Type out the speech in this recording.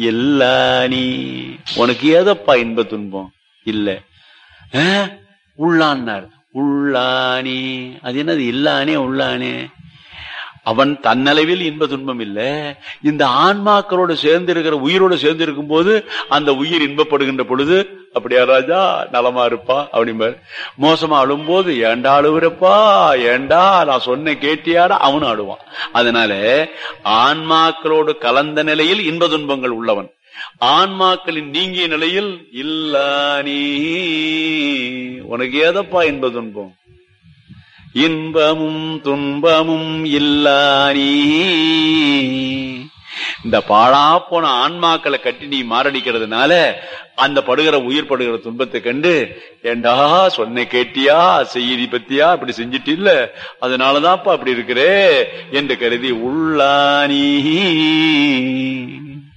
எல்லா நீ உனக்கு ஏதப்பா இன்ப துன்பம் இல்ல ஆ? உள்ளான்னார் உள்ளானே அது என்னது இல்லானே உள்ளானே அவன் தன்னளவில் இன்ப துன்பம் இல்ல இந்த ஆன்மாக்களோடு சேர்ந்து இருக்கிற உயிரோடு சேர்ந்து இருக்கும் போது அந்த உயிர் இன்பப்படுகின்ற பொழுது அப்படியா ராஜா நலமா இருப்பா அப்படிம்பாரு மோசமா அழும்போது ஏண்டா அழுவுறப்பா ஏண்டா நான் சொன்ன கேட்டியாடா அவனும் அழுவான் அதனால ஆன்மாக்களோடு கலந்த நிலையில் இன்ப துன்பங்கள் உள்ளவன் ஆன்மாக்களின் நீங்கிய நிலையில் இல்லா நீ உனக்கு ஏதப்பா இன்ப துன்பம் இன்பமும் துன்பமும் இல்லா நீ இந்த பாழா போன ஆன்மாக்களை கட்டி நீ மாரடிக்கிறதுனால அந்த படுகிற உயிர் படுகிற துன்பத்தை கண்டு ஏண்டா சொன்ன கேட்டியா செய்தி பத்தியா இப்படி செஞ்சிட்டு இல்ல அதனாலதான்ப்பா அப்படி இருக்கிறே என்று கருதி உள்ளானி